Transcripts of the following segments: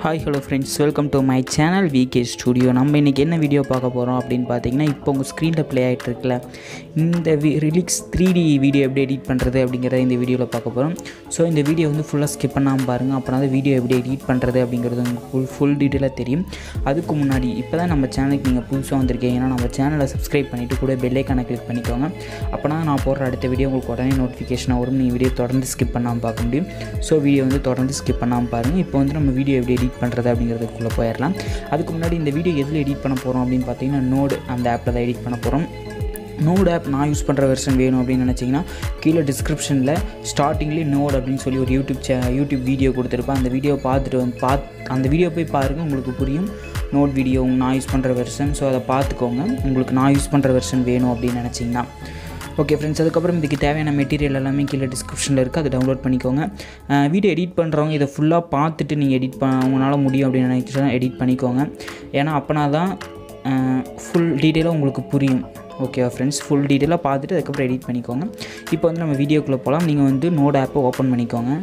hi hello friends welcome to my channel VK studio நம்ம இன்றைக்கி என்ன வீடியோ பார்க்க போகிறோம் அப்படின்னு பார்த்தீங்கன்னா இப்போ உங்கள் ஸ்க்ரீனில் ப்ளே ஆகிட்டு இருக்குல்ல இந்த வி ரிலிக்ஸ் த்ரீ டி வீடியோ எப்படி எடிட் பண்ணுறது அப்படிங்கிறத இந்த வீடியோவில் பார்க்க போகிறோம் ஸோ இந்த வீடியோ வந்து ஃபுல்லாக ஸ்கிப் பண்ணாமல் பாருங்கள் அப்போ தான் வீடியோ எப்படி எடிட் பண்ணுறது அப்படிங்கிறது உங்களுக்கு ஃபுல் ஃபுல் டீட்டெயிலாக தெரியும் அதுக்கு முன்னாடி இப்போ தான் நம்ம சேனலுக்கு நீங்கள் புதுசாக வந்திருக்கீங்கன்னா நம்ம சேனலை சப்ஸ்கிரைப் பண்ணிவிட்டு கூட பெல்லைக்கான கிளிக் பண்ணிக்கோங்க அப்போனா நான் போடுற அடுத்த வீடியோ உங்களுக்கு உடனே நோட்டிஃபிகேஷனாக வரும் நீங்கள் வீடியோ தொடர்ந்து ஸ்கிப் பண்ணாமல் பார்க்க முடியும் ஸோ வீடியோ வந்து தொடர்ந்து ஸ்கிப் பண்ணாமல் பாருங்கள் இப்போ வந்து நம்ம வீடியோ எப்படி எடிட் பண்ணுறது அப்படிங்கிறதுக்குள்ளே போயிடலாம் அதுக்கு முன்னாடி இந்த வீடியோ எதில் எடிட் பண்ண போகிறோம் அப்படின்னு பார்த்தீங்கன்னா நோடு அந்த ஆப்பில் தான் எடிட் பண்ண போகிறோம் நோட் ஆப் நான் யூஸ் பண்ணுற வெர்ஷன் வேணும் அப்படின்னு நினச்சிங்கன்னா கீழே டிஸ்கிரிப்ஷனில் ஸ்டார்டிங்லேயே நோட் அப்படின்னு சொல்லி ஒரு யூடியூப் சே யூடியூப் வீடியோ கொடுத்துருப்பேன் அந்த வீடியோ பார்த்துட்டு வந்து பாத் அந்த வீடியோ போய் பாருங்கள் உங்களுக்கு புரியும் நோட் வீடியோ நான் யூஸ் பண்ணுற வெர்ஷன் ஸோ அதை பார்த்துக்கோங்க உங்களுக்கு நான் யூஸ் பண்ணுற வெர்ஷன் வேணும் அப்படின்னு நினச்சிங்கன்னா ஓகே ஃப்ரெண்ட்ஸ் அதுக்கப்புறம் இதுக்கு தேவையான மெட்டீரியல் எல்லாமே கீழே டிஸ்கிரிப்ஷனில் இருக்குது அதை டவுன்லோட் பண்ணிக்கோங்க வீடியோ எடிட் பண்ணுறவங்க இதை ஃபுல்லாக பார்த்துட்டு நீங்கள் எடிட் பண்ண உங்களால் முடியும் அப்படின்னு நினைச்சா எடிட் பண்ணிக்கோங்க ஏன்னா அப்போனா தான் ஃபுல் டீட்டெயிலாக உங்களுக்கு புரியும் ஓகேவா ஃப்ரெண்ட்ஸ் ஃபுல் டீட்டெயிலாக பார்த்துட்டு அதுக்கப்புறம் எடிட் பண்ணிக்கோங்க இப்போ வந்து நம்ம வீடியோக்குள்ளே போகலாம் நீங்கள் வந்து நோட் ஆப்பை ஓப்பன் பண்ணிக்கோங்க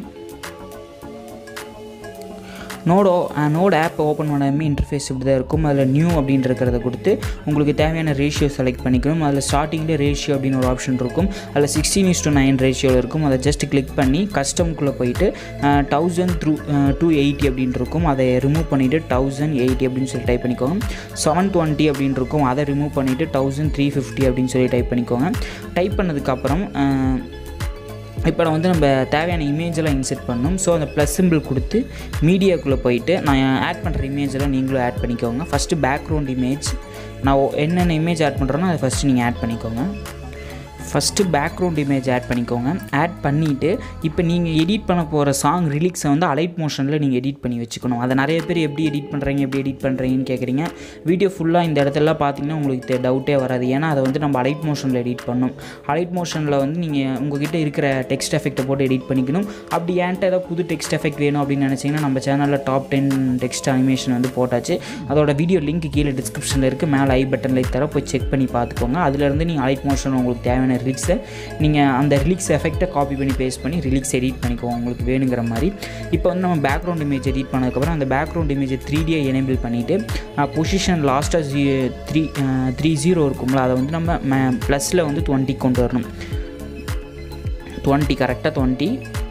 நோடோ நோட் ஆப் ஓப்பன் பண்ணாமே இன்டர்ஃபேஸ் இப்படி தான் இருக்கும் அதில் நியூ அப்படின்னு இருக்கிறத கொடுத்து உங்களுக்கு தேவையான ரேஷியோ செலக்ட் பண்ணிக்கணும் அதில் ஸ்டார்டிங்கில் ரேஷியோ அப்படின்னு ஒரு ஆப்ஷன் இருக்கும் அதில் sixteen is to nine ratio இருக்கும் அதை ஜஸ்ட் கிளிக் பண்ணி கஸ்டம்குள்ளே போயிட்டு தௌசண்ட் த்ரூ டூ எயிட்டி அப்படின்னு இருக்கும் அதை ரிமூவ் பண்ணிவிட்டு தௌசண்ட் எயிட்டி அப்படின்னு சொல்லி டைப் பண்ணிக்கோங்க செவன் டுவெண்ட்டி அப்படின்னு இருக்கும் அதை ரிமூவ் பண்ணிவிட்டு தௌசண்ட் த்ரீ ஃபிஃப்டி அப்படின்னு சொல்லி டைப் பண்ணிக்கோங்க டைப் பண்ணதுக்கப்புறம் இப்போ நான் வந்து நம்ம தேவையான இமேஜெல்லாம் இன்செர்ட் பண்ணணும் ஸோ அந்த ப்ளஸ் சிம்பிள் கொடுத்து மீடியாக்குள்ளே போயிட்டு நான் ஆட் பண்ணுற இமேஜெல்லாம் நீங்களும் ஆட் பண்ணிக்கோங்க ஃபஸ்ட்டு பேக்ரவுண்ட் இமேஜ் நான் என்னென்ன இமேஜ் ஆட் பண்ணுறேனோ அதை ஃபஸ்ட்டு நீங்கள் ஆட் பண்ணிக்கோங்க ஃபஸ்ட்டு பேக்ரவுண்ட் இமேஜ் ஆட் பண்ணிக்கோங்க ஆட் பண்ணிவிட்டு இப்போ நீங்கள் எடிட் பண்ண போகிற சாங் ரிலீக்ஸை வந்து அலைட் மோஷனில் நீங்கள் எடிட் பண்ணி வச்சுக்கணும் அதை நிறைய பேர் எப்படி எடிட் பண்ணுறீங்க எப்படி எடிட் பண்ணுறீங்கன்னு கேட்குறீங்க வீடியோ ஃபுல்லாக இந்த இடத்துலலாம் பார்த்தீங்கன்னா உங்களுக்கு டவுட்டே வராது ஏன்னா அதை வந்து நம்ம அலைட் மோஷனில் எடிட் பண்ணணும் அலைட் மோஷனில் வந்து நீங்கள் உங்ககிட்ட இருக்கிற டெக்ஸ்ட் எஃபெக்ட்டை போட்டு எடிட் பண்ணிக்கணும் அப்படி ஏன்ட்ட ஏதாவது புது டெக்ஸ்ட் எஃபெக்ட் வேணும் அப்படின்னு நினச்சிங்கன்னா நம்ம சேனலில் டாப் டென் டெக்ஸ்ட் அனிமேஷன் வந்து போட்டாச்சு அதோட வீடியோ லிங்க் கீழே டிஸ்கிரிப்ஷனில் இருக்குது மேலே ஐ பட்டனில் தர போய் செக் பண்ணி பார்த்துக்கோங்க அதுலேருந்து நீங்கள் அலைட் மோஷன் உங்களுக்கு தேவையான ரிலீக்ஸை நீங்கள் அந்த ரிலீக்ஸ் எஃபெக்ட்டை காப்பி பண்ணி பேஸ்ட் பண்ணி ரிலீக்ஸ் எடிட் பண்ணிக்கோங்க உங்களுக்கு வேணுங்கிற மாதிரி இப்போ வந்து நம்ம பேக்ரவுண்ட் இமேஜ் எடிட் பண்ணதுக்கப்புறம் அந்த பேக்ரவுண்ட் இமேஜை த்ரீ டியை எனேபிள் பண்ணிவிட்டு பொசிஷன் லாஸ்ட்டாக ஜீ த்ரீ த்ரீ ஜீரோ இருக்கும்ல அதை வந்து நம்ம ப்ளஸில் வந்து டுவெண்ட்டி கொண்டு வரணும் டுவெண்ட்டி கரெக்டாக டுவெண்ட்டி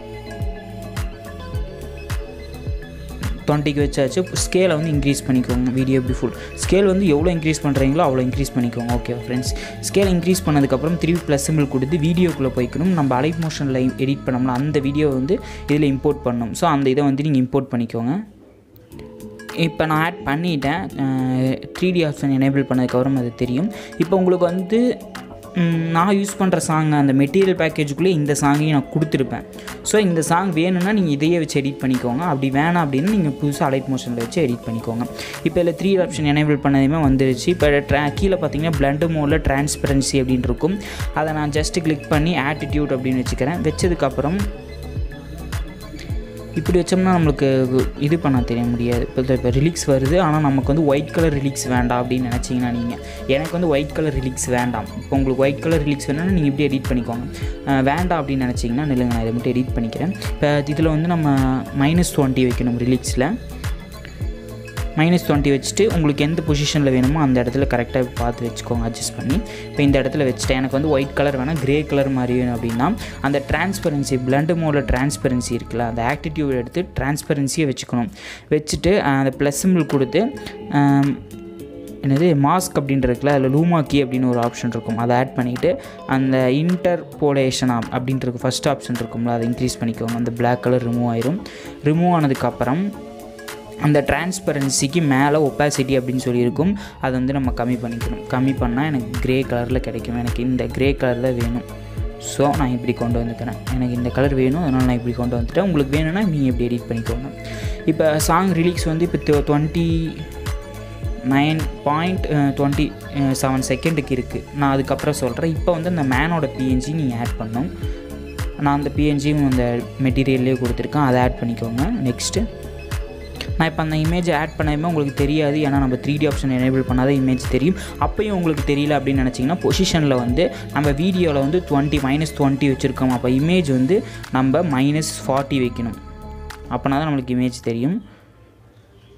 டுவெண்ட்டிக்கு வச்சாச்சு ஸ்கேலை வந்து இன்க்ரீஸ் பண்ணிக்கோங்க வீடியோ எப்படி ஃபுல் ஸ்கேல் வந்து எவ்வளோ இன்க்ரீஸ் பண்ணுறீங்களோ அவ்வளோ இன்க்ரீஸ் பண்ணிக்கோங்க ஓகே ஃப்ரெண்ட்ஸ் ஸ்கேல் இன்க்ரீஸ் பண்ணதுக்கப்புறம் திருப்பி ப்ளஸ் சிம்பிள் கொடுத்து வீடியோக்குள்ளே போய்க்கணும் நம்ம அலைட் மோஷனில் எடிட் பண்ணோம்னா அந்த வீடியோ வந்து இதில் இம்போர்ட் பண்ணணும் ஸோ அந்த இதை வந்து நீங்கள் இம்போர்ட் பண்ணிக்கோங்க இப்போ நான் ஆட் பண்ணிட்டேன் த்ரீ டி ஆப்ஷன் எனேபிள் பண்ணதுக்கப்புறம் அது தெரியும் இப்போ உங்களுக்கு வந்து நான் யூஸ் பண்ணுற சாங் அந்த மெட்டீரியல் பேக்கேஜுக்குள்ளே இந்த சாங்கையும் நான் கொடுத்துருப்பேன் ஸோ இந்த சாங் வேணும்னா நீங்கள் இதையே வச்சு எடிட் பண்ணிக்கோங்க அப்படி வேணாம் அப்படின்னு நீங்கள் புதுசாக அலைட் மோஷனில் வச்சு எடிட் பண்ணிக்கோங்க இப்போ இதில் த்ரீ ஆப்ஷன் எனேபிள் பண்ணதுமே வந்துருச்சு இப்போ ட்ரா கீழே பார்த்தீங்கன்னா பிளண்டு மோடில் டிரான்ஸ்பரன்சி அப்படின்னு இருக்கும் அதை நான் ஜஸ்ட்டு கிளிக் பண்ணி ஆட்டிடியூட் அப்படின்னு வச்சுக்கிறேன் வச்சதுக்கப்புறம் இப்படி வச்சோம்னா நம்மளுக்கு இது பண்ண தெரிய முடியாது இப்போ இப்போ ரிலீக்ஸ் வருது ஆனால் நமக்கு வந்து ஒயிட் கலர் ரிலீக்ஸ் வேண்டாம் அப்படின்னு நினச்சிங்கன்னா நீங்கள் எனக்கு வந்து ஒயிட் கலர் ரிலீக்ஸ் வேண்டாம் இப்போ உங்களுக்கு ஒயிட் கலர் ரிலீக்ஸ் வேணும்னா நீங்கள் இப்படி எடிட் பண்ணிக்கோங்க வேண்டாம் அப்படின்னு நினச்சிங்கன்னா நில்லுங்க நான் இதை மட்டும் எடிட் பண்ணிக்கிறேன் இப்போ இதில் வந்து நம்ம மைனஸ் டுவெண்ட்டி வைக்கணும் ரிலீக்ஸில் மைனஸ் டுவெண்ட்டி வச்சுட்டு உங்களுக்கு எந்த பொசிஷனில் வேணுமோ அந்த இடத்துல கரெக்டாக பார்த்து வச்சுக்கோங்க அட்ஜஸ்ட் பண்ணி இப்போ இந்த இடத்துல வச்சுட்டேன் எனக்கு வந்து ஒயிட் கலர் வேணால் க்ரே கலர் மாதிரி வேணும் அப்படின்னா அந்த டிரான்ஸ்பரன்சி பிளண்டு மோடில் டிரான்ஸ்பரன்சி இருக்குல்ல அந்த ஆக்டிடியூட் எடுத்து டிரான்ஸ்பரன்சியை வச்சுக்கணும் வச்சுட்டு அந்த ப்ளஸ் சிம்பிள் கொடுத்து என்னது மாஸ்க் அப்படின்றதுக்குல அதில் லூமாக்கி அப்படின்னு ஒரு ஆப்ஷன் இருக்கும் அதை ஆட் பண்ணிவிட்டு அந்த இன்டர்போலேஷன் ஆப் அப்படின்றது ஃபஸ்ட் ஆப்ஷன் இருக்கும்ல அதை இன்க்ரீஸ் பண்ணிக்கோங்க அந்த பிளாக் கலர் ரிமூவ் ஆயிரும் ரிமூவ் ஆனதுக்கப்புறம் அந்த டிரான்ஸ்பரன்சிக்கு மேலே ஒப்பாசிட்டி அப்படின்னு சொல்லியிருக்கும் அதை வந்து நம்ம கம்மி பண்ணிக்கணும் கம்மி பண்ணால் எனக்கு க்ரே கலரில் கிடைக்கும் எனக்கு இந்த க்ரே கலர் தான் வேணும் ஸோ நான் இப்படி கொண்டு வந்துக்கிறேன் எனக்கு இந்த கலர் வேணும் அதனால் நான் இப்படி கொண்டு வந்துட்டேன் உங்களுக்கு வேணும்னா நீங்கள் இப்படி எடிட் பண்ணிக்கோங்க இப்போ சாங் ரிலீக்ஸ் வந்து இப்போ twenty nine point twenty seven செகண்டுக்கு இருக்குது நான் அதுக்கப்புறம் சொல்கிறேன் இப்போ வந்து அந்த மேனோட பிஎன்ஜி நீங்கள் ஆட் பண்ணணும் நான் அந்த பிஎன்ஜியும் அந்த மெட்டீரியல்லே கொடுத்துருக்கேன் அதை ஆட் பண்ணிக்கோங்க நெக்ஸ்ட்டு நான் இப்போ அந்த இமேஜ் ஆட் பண்ணாமல் உங்களுக்கு தெரியாது ஏன்னா நம்ம த்ரீ டி ஆப்ஷன் எனேபிள் பண்ணாத இமேஜ் தெரியும் அப்போயும் உங்களுக்கு தெரியல அப்படின்னு நினச்சிங்கன்னா பொசிஷனில் வந்து நம்ம வீடியோவில் வந்து டுவெண்ட்டி மைனஸ் டுவெண்ட்டி வச்சுருக்கோம் அப்போ இமேஜ் வந்து நம்ம மைனஸ் ஃபார்ட்டி வைக்கணும் அப்போனா தான் நம்மளுக்கு இமேஜ் தெரியும்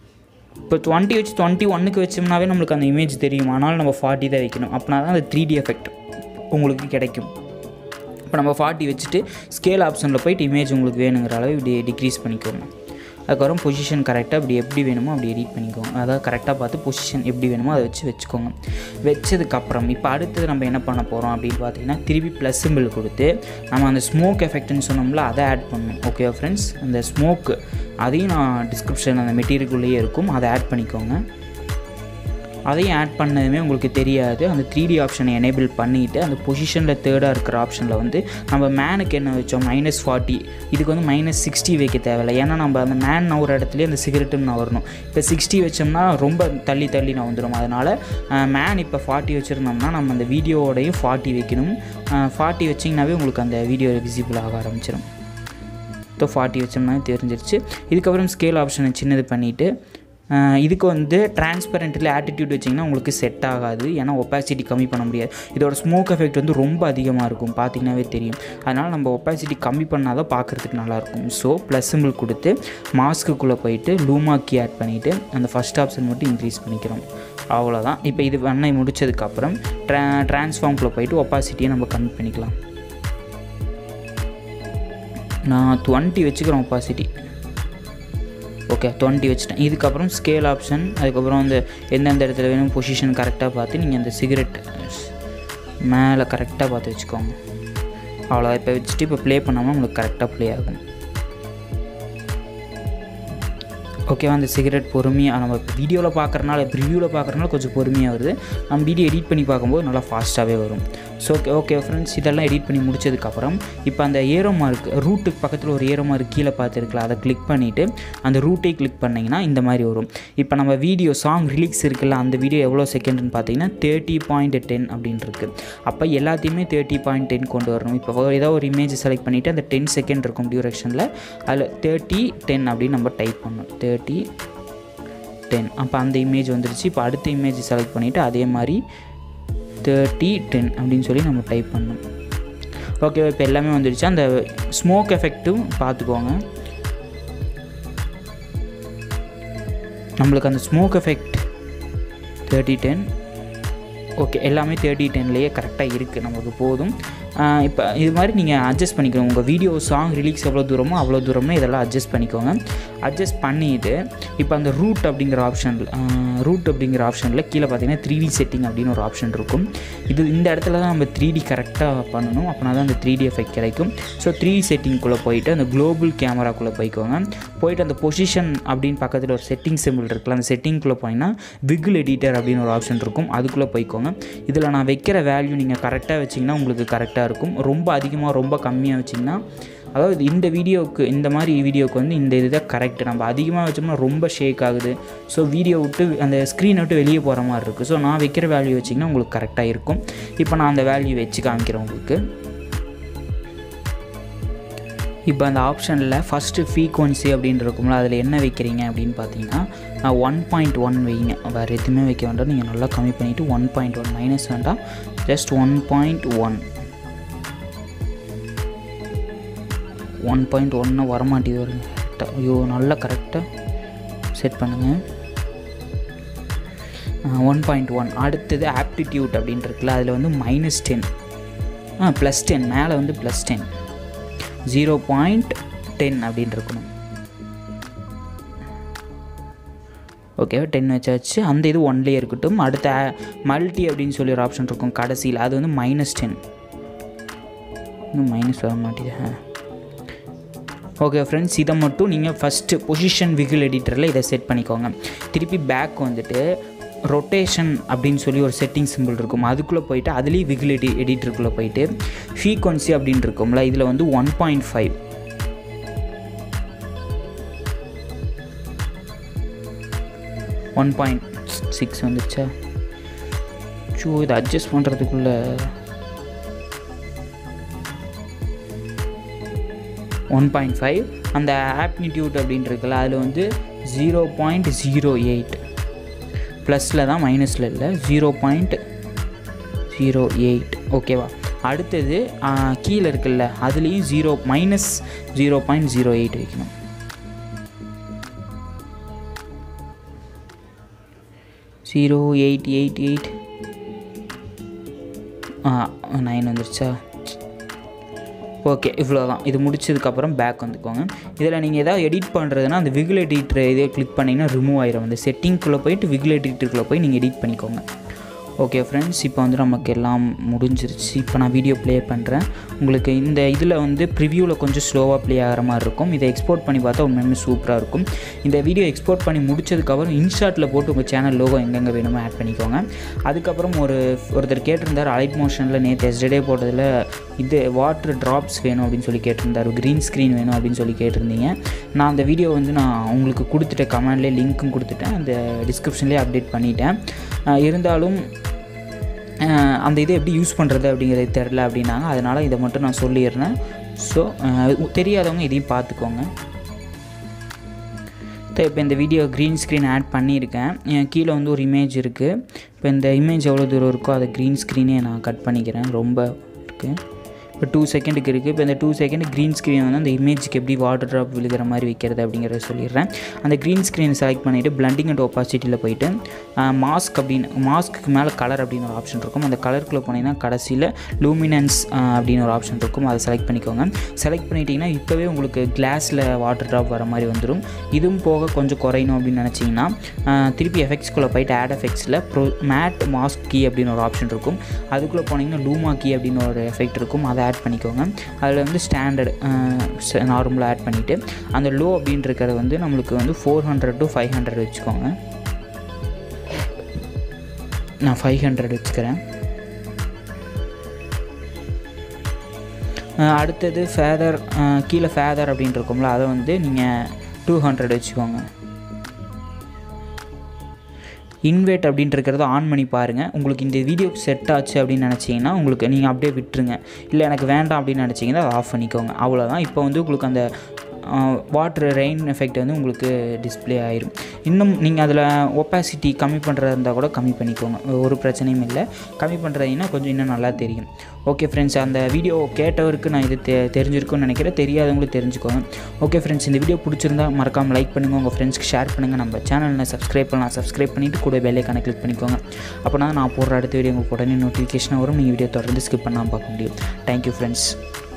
இப்போ டுவெண்ட்டி வச்சு டுவெண்ட்டி ஒன்னுக்கு வச்சோம்னாவே நம்மளுக்கு அந்த இமேஜ் தெரியும் ஆனால் நம்ம ஃபார்ட்டி தான் வைக்கணும் அப்படின்னா தான் அந்த த்ரீ டி எஃபெக்ட் உங்களுக்கு கிடைக்கும் இப்போ நம்ம ஃபார்ட்டி வச்சுட்டு ஸ்கேல் ஆப்ஷனில் போயிட்டு இமேஜ் உங்களுக்கு வேணுங்கிற அளவு இப்படி டிக்ரீஸ் பண்ணிக்கோங்க அதுக்கப்புறம் பொசிஷன் கரெக்டாக அப்படி எப்படி வேணுமோ அப்படி எடிட் பண்ணிக்கோங்க அதாவது கரெக்டாக பார்த்து பொசிஷன் எப்படி வேணுமோ அதை வச்சு வச்சுக்கோங்க வச்சதுக்கப்புறம் இப்போ அடுத்தது நம்ம என்ன பண்ண போகிறோம் அப்படின்னு பார்த்தீங்கன்னா திருப்பி ப்ளஸ் சிம்பிள் கொடுத்து நம்ம அந்த ஸ்மோக் எஃபெக்ட்னு சொன்னோம்ல அதை ஆட் பண்ணணும் ஓகேவா ஃப்ரெண்ட்ஸ் அந்த ஸ்மோக்கு அதையும் நான் டிஸ்கிரிப்ஷன் அந்த மெட்டீரியலுக்குள்ளேயே இருக்கும் அதை ஆட் பண்ணிக்கோங்க அதையும் ஆட் பண்ணதுமே உங்களுக்கு தெரியாது அந்த த்ரீ டி ஆப்ஷனை எனேபிள் பண்ணிவிட்டு அந்த பொசிஷனில் தேர்டாக இருக்கிற ஆப்ஷனில் வந்து நம்ம மேனுக்கு என்ன வச்சோம் மைனஸ் ஃபார்ட்டி இதுக்கு வந்து மைனஸ் சிக்ஸ்டி வைக்க தேவையில்லை ஏன்னா நம்ம அந்த மேன் நவுற இடத்துலேயே அந்த சிகரெட்டும் நான் வரணும் இப்போ சிக்ஸ்டி வச்சோம்னா ரொம்ப தள்ளி தள்ளி நான் வந்துடும் அதனால் மேன் இப்போ ஃபார்ட்டி வச்சுருந்தோம்னா நம்ம அந்த வீடியோவோடையும் ஃபார்ட்டி வைக்கணும் ஃபார்ட்டி வச்சிங்கனாவே உங்களுக்கு அந்த வீடியோ விசிபிள் ஆக ஆரம்பிச்சிடும் ஸோ ஃபார்ட்டி வச்சோம்னா தெரிஞ்சிருச்சு இதுக்கப்புறம் ஸ்கேல் ஆப்ஷனை சின்னது பண்ணிவிட்டு இதுக்கு வந்து டிரான்ஸ்பரண்ட்டில் ஆட்டிடியூட் வச்சிங்கன்னா உங்களுக்கு செட் ஆகாது ஏன்னா ஒப்பாசிட்டி கம்மி பண்ண முடியாது இதோட ஸ்மோக் எஃபெக்ட் வந்து ரொம்ப அதிகமாக இருக்கும் பார்த்தீங்கன்னாவே தெரியும் அதனால் நம்ம ஒப்பாசிட்டி கம்மி பண்ணால் தான் பார்க்குறதுக்கு நல்லாயிருக்கும் ஸோ ப்ளஸ் சிம்பிள் கொடுத்து மாஸ்க்குள்ளே போயிட்டு லூமா கீ ஆட் பண்ணிவிட்டு அந்த ஃபஸ்ட் ஆப்ஷன் மட்டும் இன்க்ரீஸ் பண்ணிக்கிறோம் அவ்வளோதான் இப்போ இது பண்ணை முடிச்சதுக்கப்புறம் ட்ரா ட்ரான்ஸ்ஃபார்ம்குள்ளே போயிட்டு ஒப்பாசிட்டியை நம்ம கம்மி பண்ணிக்கலாம் நான் டுவெண்ட்டி வச்சுக்கிறேன் ஒப்பாசிட்டி ஓகே டுவெண்ட்டி வச்சுட்டேன் இதுக்கப்புறம் ஸ்கேல் ஆப்ஷன் அதுக்கப்புறம் அந்த எந்தெந்த இடத்துல வேணும் பொசிஷன் கரெக்டாக பார்த்து நீங்கள் அந்த சிகரெட் மேலே கரெக்டாக பார்த்து வச்சுக்கோங்க அவ்வளோ இப்போ வச்சுட்டு இப்போ ப்ளே பண்ணாமல் உங்களுக்கு கரெக்டாக ப்ளே ஆகும் ஓகேவா அந்த சிகரெட் பொறுமையாக நம்ம வீடியோவில் பார்க்குறனால ரிவ்யூவில் பார்க்குறனால கொஞ்சம் பொறுமையாக வருது நம்ம வீடியோ எடிட் பண்ணி பார்க்கும்போது நல்லா ஃபாஸ்ட்டாகவே வரும் ஸோ ஓகே ஓகே ஃப்ரெண்ட்ஸ் இதெல்லாம் எடிட் பண்ணி முடிச்சதுக்கப்புறம் இப்போ அந்த ஏரோ மார்க் ரூட்டுக்கு பக்கத்தில் ஒரு ஏரோ மார்க் கீழே பார்த்துருக்கலாம் அதை கிளிக் பண்ணிவிட்டு அந்த ரூட்டை கிளிக் பண்ணிங்கன்னா இந்த மாதிரி வரும் இப்போ நம்ம வீடியோ சாங் ரிலீக்ஸ் இருக்குல்ல அந்த வீடியோ எவ்வளோ செகண்ட்னு பார்த்தீங்கன்னா தேர்ட்டி பாயிண்ட் டென் அப்படின்னு இருக்குது அப்போ எல்லாத்தையுமே தேர்ட்டி பாயிண்ட் டென் கொண்டு வரணும் இப்போ ஏதோ ஒரு இமேஜ் செலக்ட் பண்ணிவிட்டு அந்த டென் செகண்ட் இருக்கும் டியூரேஷனில் அதில் தேர்ட்டி டென் அப்படின்னு நம்ம டைப் பண்ணணும் தேர்ட்டி டென் அப்போ அந்த இமேஜ் வந்துருச்சு இப்போ அடுத்த இமேஜ் செலக்ட் பண்ணிவிட்டு அதே மாதிரி தேர்ட்டி டென் அப்படின்னு சொல்லி நம்ம டைப் பண்ணணும் ஓகே இப்போ எல்லாமே வந்துடுச்சு அந்த ஸ்மோக் எஃபெக்ட்டும் பார்த்துக்கோங்க நம்மளுக்கு அந்த smoke effect thirty ten okay எல்லாமே தேர்ட்டி டென்லேயே கரெக்டாக இருக்குது நமக்கு போதும் இப்போ இது மாதிரி நீங்கள் அட்ஜஸ்ட் பண்ணிக்கணும் உங்கள் வீடியோ சாங் ரிலீக்ஸ் எவ்வளோ தூரமோ அவ்வளோ தூரமே இதெல்லாம் அட்ஜஸ்ட் பண்ணிக்கோங்க அட்ஜஸ்ட் பண்ணிவிட்டு இப்போ அந்த ரூட் அப்படிங்கிற ஆப்ஷனில் ரூட் அப்படிங்கிற ஆப்ஷனில் கீழே பார்த்தீங்கன்னா த்ரீ டி செட்டிங் அப்படின்னு ஒரு ஆப்ஷன் இருக்கும் இது இந்த இடத்துல தான் நம்ம த்ரீ டி கரெக்டாக பண்ணணும் அப்படின்னா தான் அந்த த்ரீ டி எஃபெக்ட் கிடைக்கும் ஸோ த்ரீ டி செட்டிங்குள்ளே போயிட்டு அந்த குளோபல் கேமராக்குள்ளே போய்க்கோங்க போயிட்டு அந்த பொசிஷன் அப்படின்னு பக்கத்தில் ஒரு செட்டிங் சிம்பிள் இருக்குல்ல அந்த செட்டிங்குள்ளே போனீங்கன்னா விகிள் எடிட்டர் அப்படின்னு ஒரு ஆப்ஷன் இருக்கும் அதுக்குள்ளே போய்க்கோங்க இதில் நான் வைக்கிற வேல்யூ நீங்கள் கரெக்டாக வச்சிங்கன்னா உங்களுக்கு கரெக்டாக இருக்கும் ரொம்ப அதிகமாக ரொம்ப கம்மியாக வச்சிங்கன்னா அதாவது இந்த வீடியோவுக்கு இந்த மாதிரி வீடியோவுக்கு வந்து இந்த இதுதான் கரெக்ட் நம்ம அதிகமாக வச்சோம்னா ரொம்ப ஷேக் ஆகுது ஸோ வீடியோ விட்டு அந்த ஸ்க்ரீனை விட்டு வெளியே போகிற மாதிரி இருக்குது ஸோ நான் வைக்கிற வேல்யூ வச்சிங்கன்னா உங்களுக்கு கரெக்டாக இருக்கும் இப்போ நான் அந்த வேல்யூ வச்சு காமிக்கிறேன் உங்களுக்கு இப்போ அந்த ஆப்ஷனில் ஃபஸ்ட்டு ஃப்ரீக்வன்சி அப்படின்னு இருக்கும்ல அதில் என்ன வைக்கிறீங்க அப்படின்னு பார்த்தீங்கன்னா ஒன் பாயிண்ட் ஒன் வைங்க வேறு எதுவுமே வைக்க வேண்டாம் நீங்கள் நல்லா கம்மி பண்ணிவிட்டு ஒன் பாயிண்ட் ஒன் மைனஸ் வேண்டாம் just one point one one point ஒன்று வரமாட்டேது வருங்க ஐயோ நல்லா கரெக்டாக செட் பண்ணுங்கள் ஒன் பாயிண்ட் ஒன் அடுத்தது ஆப்டிடியூட் அப்படின்னு இருக்குல்ல அதில் வந்து மைனஸ் டென் ஆ ப்ளஸ் டென் மேலே வந்து plus ten zero point ten அப்படின்னு இருக்கணும் ஓகே டென் வச்சாச்சு அந்த இது ஒன்லேயே இருக்கட்டும் அடுத்த மல்டி அப்படின்னு சொல்லி ஒரு ஆப்ஷன் இருக்கும் கடைசியில் அது வந்து மைனஸ் டென் இன்னும் மைனஸ் வர மாட்டேது ஓகே ஃப்ரெண்ட்ஸ் இதை மட்டும் நீங்கள் ஃபஸ்ட்டு பொசிஷன் விகிள் எடிட்டரில் இதை செட் பண்ணிக்கோங்க திருப்பி பேக் வந்துட்டு ரொட்டேஷன் அப்படின்னு சொல்லி ஒரு செட்டிங் சிம்பிள் இருக்கும் அதுக்குள்ளே போயிட்டு அதுலேயும் விகிள் எடி எடிட்டருக்குள்ளே போயிட்டு ஃப்ரீக்வன்சி அப்படின்னு இருக்கும்ல இதில் வந்து one point five one point six வந்துச்சா ஸோ இதை அட்ஜஸ்ட் பண்ணுறதுக்குள்ளே ஒன் பாயிண்ட் ஃபைவ் அந்த ஆப்னிடியூட் அப்படின்னு இருக்குல்ல அதில் வந்து ஜீரோ பாயிண்ட் ஜீரோ எயிட் ப்ளஸில் தான் மைனஸில் இல்லை ஜீரோ பாயிண்ட் ஜீரோ எயிட் ஓகேவா அடுத்தது கீழே இருக்குல்ல அதுலேயும் zero minus zero point zero eight வைக்கணும் ஜீரோ எயிட் எயிட் எயிட் ஆ நைன் வந்துருச்சா ஓகே இவ்வளோ தான் இது முடிச்சதுக்கப்புறம் பேக் வந்துக்கோங்க இதில் நீங்கள் எதாவது எடிட் பண்ணுறதுனா அந்த விகில் எடிட்டர் இதே கிளிக் பண்ணிங்கன்னா ரிமூவ் ஆயிரும் அந்த செட்டிங்குள்ளே போயிட்டு விகில் எடிட்டருக்குள்ளே போய் நீங்கள் எடிட் பண்ணிக்கோங்க ஓகே ஃப்ரெண்ட்ஸ் இப்போ வந்து நமக்கு எல்லாம் முடிஞ்சிருச்சு இப்போ நான் வீடியோ ப்ளே பண்ணுறேன் உங்களுக்கு இந்த இதில் வந்து ப்ரிவியூவில் கொஞ்சம் ஸ்லோவாக ப்ளே ஆகிற மாதிரி இருக்கும் இதை எக்ஸ்போர்ட் பண்ணி பார்த்தா உண்மையுமே சூப்பராக இருக்கும் இந்த வீடியோ எக்ஸ்போர்ட் பண்ணி முடிச்சதுக்கப்புறம் இன்ஷாட்டில் போட்டு உங்கள் சேனல் லோகோ எங்கெங்கே வேணுமோ ஆட் பண்ணிக்கோங்க அதுக்கப்புறம் ஒரு ஒருத்தர் கேட்டிருந்தார் அலைட் மோஷனில் நேற்று எஸ்டே போட்டதில் இது வாட்டர் ட்ராப்ஸ் வேணும் அப்படின்னு சொல்லி கேட்டிருந்தார் க்ரீன் ஸ்க்ரீன் வேணும் அப்படின்னு சொல்லி கேட்டிருந்தீங்க நான் அந்த வீடியோ வந்து நான் உங்களுக்கு கொடுத்துட்டேன் கமெண்ட்லேயே லிங்க்கும் கொடுத்துட்டேன் அந்த டிஸ்கிரிப்ஷன்லேயே அப்டேட் பண்ணிட்டேன் அஹ் இருந்தாலும் அஹ் அந்த இதை எப்படி யூஸ் பண்ணுறது அப்படிங்கிறது தெரில அப்படின்னாங்க அதனால் இதை மட்டும் நான் சொல்லிடுறேன் ஸோ தெரியாதவங்க இதையும் பார்த்துக்கோங்க இப்போ இந்த வீடியோ க்ரீன் ஸ்க்ரீன் ஆட் பண்ணியிருக்கேன் என் கீழே வந்து ஒரு இமேஜ் இருக்குது இப்போ இந்த இமேஜ் எவ்வளோ தூரம் இருக்கோ அதை க்ரீன் ஸ்க்ரீனே நான் கட் பண்ணிக்கிறேன் ரொம்ப இருக்குது இப்போ டூ செகண்டுக்கு இருக்குது இப்போ இந்த டூ செகண்ட் க்ரீன் ஸ்க்ரீன் வந்து அந்த இமேஜுக்கு எப்படி வாட்டர் ட்ராப் விழுகிற மாதிரி வைக்கிறது அப்படிங்கிறத சொல்லிடுறேன் அந்த க்ரீன் ஸ்க்ரீன் செலக்ட் பண்ணிவிட்டு பிளண்டிங் அண்ட் ஒப்பாசிட்டியில் போயிட்டு மாஸ்க் அப்படின்னு மாஸ்க்கு மேலே கலர் அப்படின்னு ஒரு ஆப்ஷன் இருக்கும் அந்த கலருக்குள்ளே போனீங்கன்னா கடைசியில் லூமினன்ஸ் அப்படின்னு ஒரு ஆப்ஷன் இருக்கும் அதை செலக்ட் பண்ணிக்கோங்க செலக்ட் பண்ணிட்டீங்கன்னா இப்போவே உங்களுக்கு கிளாஸில் வாட்டர் ட்ராப் வர மாதிரி வந்துடும் இதுவும் போக கொஞ்சம் குறையணும் அப்படின்னு நினச்சிங்கன்னா திருப்பி எஃபெக்ட்ஸ்குள்ளே போயிட்டு ஆட் எஃபெக்ட்ஸில் ப்ரோ மேட் மாஸ்க் கீ அப்படின்னு ஒரு ஆப்ஷன் இருக்கும் அதுக்குள்ளே போனீங்கன்னா லூமா கீ அப்படின்னு ஒரு எஃபெக்ட் இருக்கும் அதை ஆட் பண்ணிக்கோங்க அதில் வந்து ஸ்டாண்டர்ட் நார்மலாக ஆட் பண்ணிவிட்டு அந்த லோ அப்படின்னு இருக்கிறது வந்து நம்மளுக்கு வந்து four hundred to five hundred வச்சுக்கோங்க நான் ஃபைவ் ஹண்ட்ரட் வச்சுக்கிறேன் அஹ் அடுத்தது ஃபேதர் கீழே ஃபேதர் அப்படின்னு இருக்கும்ல அதை வந்து நீங்கள் டூ ஹண்ட்ரட் வச்சுக்கோங்க இன்வேட் அப்படின்ட்டு இருக்கிறத ஆன் பண்ணி பாருங்கள் உங்களுக்கு இந்த வீடியோ செட் ஆச்சு அப்படின்னு நினச்சிங்கன்னா உங்களுக்கு நீங்கள் அப்படியே விட்டுருங்க இல்லை எனக்கு வேண்டாம் அப்படின்னு நினச்சிங்கன்னா அதை ஆஃப் பண்ணிக்கோங்க அவ்வளோதான் இப்போ வந்து உங்களுக்கு அந்த வாட்ரு ரெயின் எஃபெக்ட் வந்து உங்களுக்கு டிஸ்ப்ளே ஆயிரும் இன்னும் நீங்கள் அதில் ஒப்பாசிட்டி கம்மி பண்ணுறதா இருந்தால் கூட கம்மி பண்ணிக்கோங்க ஒரு பிரச்சனையும் இல்லை கம்மி பண்ணுறதுன்னா கொஞ்சம் இன்னும் நல்லா தெரியும் ஓகே ஃப்ரெண்ட்ஸ் அந்த வீடியோ கேட்டவருக்கு நான் இது தெ தெரிஞ்சிருக்கும்னு நினைக்கிறேன் தெரியாதவங்களுக்கு தெரிஞ்சுக்கோங்க ஓகே ஃப்ரெண்ட்ஸ் இந்த வீடியோ பிடிச்சிருந்தா மறக்காமல் லைக் பண்ணுங்கள் உங்கள் ஃப்ரெண்ட்ஸ்க்கு ஷேர் பண்ணுங்கள் நம்ம சேனலில் சப்ஸ்கிரைப் பண்ணலாம் சப்ஸ்கிரைப் பண்ணிவிட்டு கூட பெல்லைக்கான கிளிக் பண்ணிக்கோங்க அப்போனா நான் போடுற அடுத்த வீடியோ உங்களுக்கு உடனே நோட்டிஃபிகேஷன் வரும் நீங்கள் வீடியோ தொடர்ந்து ஸ்கிப் பண்ணாமல் பார்க்க முடியும் தேங்க்யூ ஃப்ரெண்ட்ஸ்